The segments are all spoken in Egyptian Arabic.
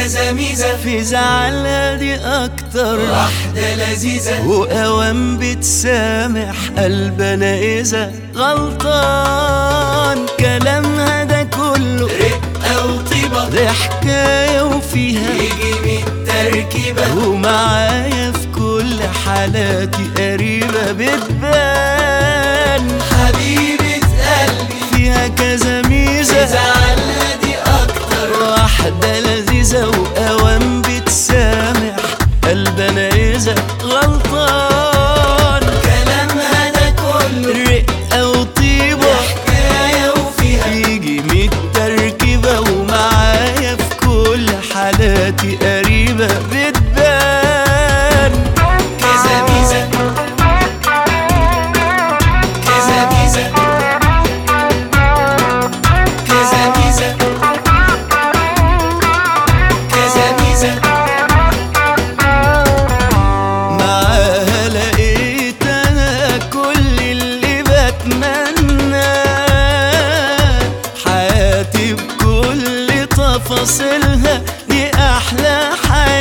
كذا ميزة في زعلها دي اكتر واحدة لذيذة وأوام بتسامح قلبنا إذا غلطان كلامها ده كله رقة وطيبة ده حكاية وفيها يجي من التركيبة ومعايا في كل حالاتي قريبة بتبان حبيبة قلبي فيها كذا ميزة زعلها دي أكتر واحدة لذيذة وأوام بتسامح قلبنا إذا غلطان كلامها ده كله رقة وطيبة حكاية وفيها يجي ميت تركيبة ومعايا في كل حالاتي قريبة بتبان كذا ميزة كذا ميزة كذا ميزة كذا ميزة معاها لقيت أنا كل اللي بتمناه حياتي بكل تفاصيلها دي أحلى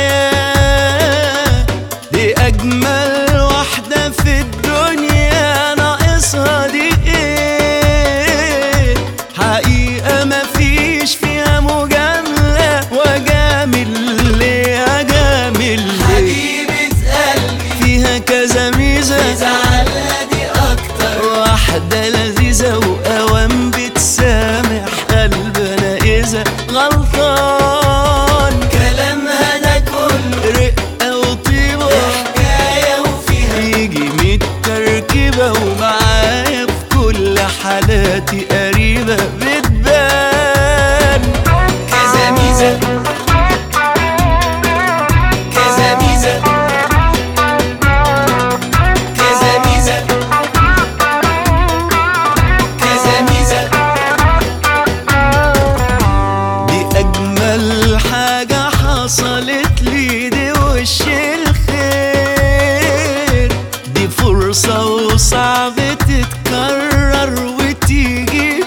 حياة دي أجمل واحدة في الدنيا ناقصها دي إيه حقيقة مفيش فيها مجاملة وجامل ليه أجامل ليه حبيبة قلبي فيها كذا ميزة زعلها دي أكتر واحدة لذيذة وأوام بتسامح قلبنا إذا غلطان كلامها ده كله رقة وطيبة حكاية وفيها يجي ميت تركيبة ومعايا في كل حالاتي قريبة بتبان كذا ميزة كذا ميزة كذا ميزة كذا ميزة دي أجمل حاجة حصلت لي دي وش الخير دي فرصة وصعب تتكرر وتيجي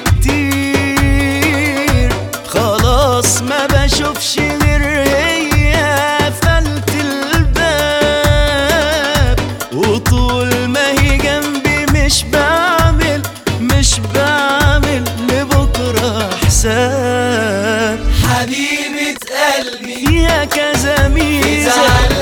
كتير خلاص ما بشوفش غير هي قفلت الباب وطول ما هي جنبي مش بعمل مش بعمل لبكرة حساب حبيبة قلبي فيها كذا ميزة زعلها